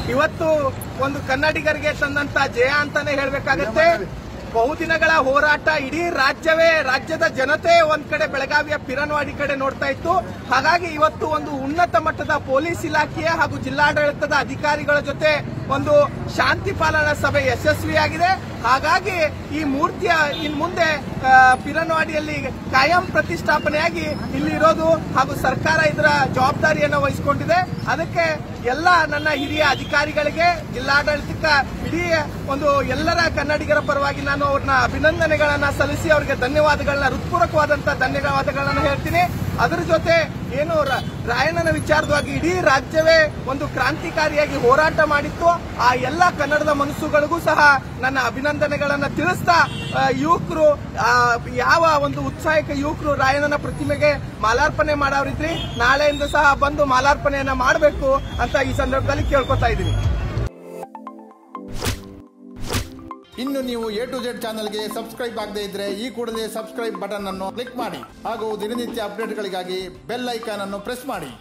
ಇವತ್ತು ಒಂದು ಕನ್ನಡಿಗರಿಗೆ ತಂದಂತ ಜಯ ಅಂತಾನೆ ಹೇಳ್ಬೇಕಾಗತ್ತೆ ಬಹುದಿನಗಳ ಹೋರಾಟ ಇಡೀ ರಾಜ್ಯವೇ ರಾಜ್ಯದ ಜನತೆ ಒಂದ್ ಕಡೆ ಬೆಳಗಾವಿಯ ಪಿರನ್ವಾಡಿ ಕಡೆ ನೋಡ್ತಾ ಇತ್ತು ಹಾಗಾಗಿ ಇವತ್ತು ಒಂದು ಉನ್ನತ ಮಟ್ಟದ ಪೊಲೀಸ್ ಇಲಾಖೆಯ ಹಾಗೂ ಜಿಲ್ಲಾಡಳಿತದ ಅಧಿಕಾರಿಗಳ ಜೊತೆ ಒಂದು ಶಾಂತಿ ಪಾಲನಾ ಸಭೆ ಯಶಸ್ವಿಯಾಗಿದೆ ಹಾಗಾಗಿ ಈ ಮೂರ್ತಿಯ ಇನ್ ಮುಂದೆ ಆ, ಪಿರನ್ವಾಡಿಯಲ್ಲಿ ಕಾಯಂ ಪ್ರತಿಷ್ಠಾಪನೆಯಾಗಿ ಇಲ್ಲಿರೋದು ಹಾಗೂ ಸರ್ಕಾರ ಇದರ ಜವಾಬ್ದಾರಿಯನ್ನು ವಹಿಸಿಕೊಂಡಿದೆ ಅದಕ್ಕೆ ಎಲ್ಲ ನನ್ನ ಹಿರಿಯ ಅಧಿಕಾರಿಗಳಿಗೆ ಜಿಲ್ಲಾಡಳಿತಕ್ಕ ಇಡೀ ಒಂದು ಎಲ್ಲರ ಕನ್ನಡಿಗರ ಪರವಾಗಿ ನಾನು ಅವ್ರನ್ನ ಅಭಿನಂದನೆಗಳನ್ನ ಸಲ್ಲಿಸಿ ಅವರಿಗೆ ಧನ್ಯವಾದಗಳನ್ನ ಹೃತ್ಪೂರ್ವಕವಾದಂತಹ ಧನ್ಯವಾದಗಳನ್ನ ಹೇಳ್ತೀನಿ ಅದರ ಜೊತೆ ಏನು ರ- ರಾಯಣ್ಣನ ವಿಚಾರವಾಗಿ ಇಡೀ ರಾಜ್ಯವೇ ಒಂದು ಕ್ರಾಂತಿಕಾರಿಯಾಗಿ ಹೋರಾಟ ಮಾಡಿತ್ತು ಆ ಎಲ್ಲ ಕನ್ನಡದ ಮನಸ್ಸುಗಳಿಗೂ ಸಹ ನನ್ನ ಅಭಿನಂದನೆಗಳನ್ನ ತಿಳಿಸ್ತಾ ಆ, ಯುವಕರು ಆ, ಯಾವ ಒಂದು ಉತ್ಸಾಹಿಕ ಯುವಕರು ರಾಯಣ್ಣನ ಪ್ರತಿಮೆಗೆ ಮಾಲಾರ್ಪಣೆ ಮಾಡೋರಿದ್ರಿ ನಾಳೆಯಿಂದ ಸಹ ಬಂದು ಮಾಲಾರ್ಪಣೆಯನ್ನ ಮಾಡಬೇಕು ಅಂತ ಈ ಸಂದರ್ಭದಲ್ಲಿ ಕೇಳ್ಕೊತಾ ಇದ್ದೀನಿ ಇನ್ನು ನೀವು ಎ ಟು ಜೆಡ್ ಚಾನಲ್ಗೆ ಸಬ್ಸ್ಕ್ರೈಬ್ ಆಗದೇ ಇದ್ರೆ ಈ ಕೂಡಲೇ ಸಬ್ಸ್ಕ್ರೈಬ್ ಬಟನ್ ಅನ್ನು ಕ್ಲಿಕ್ ಮಾಡಿ ಹಾಗೂ ದಿನನಿತ್ಯ ಅಪ್ಡೇಟ್ಗಳಿಗಾಗಿ ಬೆಲ್ ಐಕಾನ್ ಅನ್ನು ಪ್ರೆಸ್ ಮಾಡಿ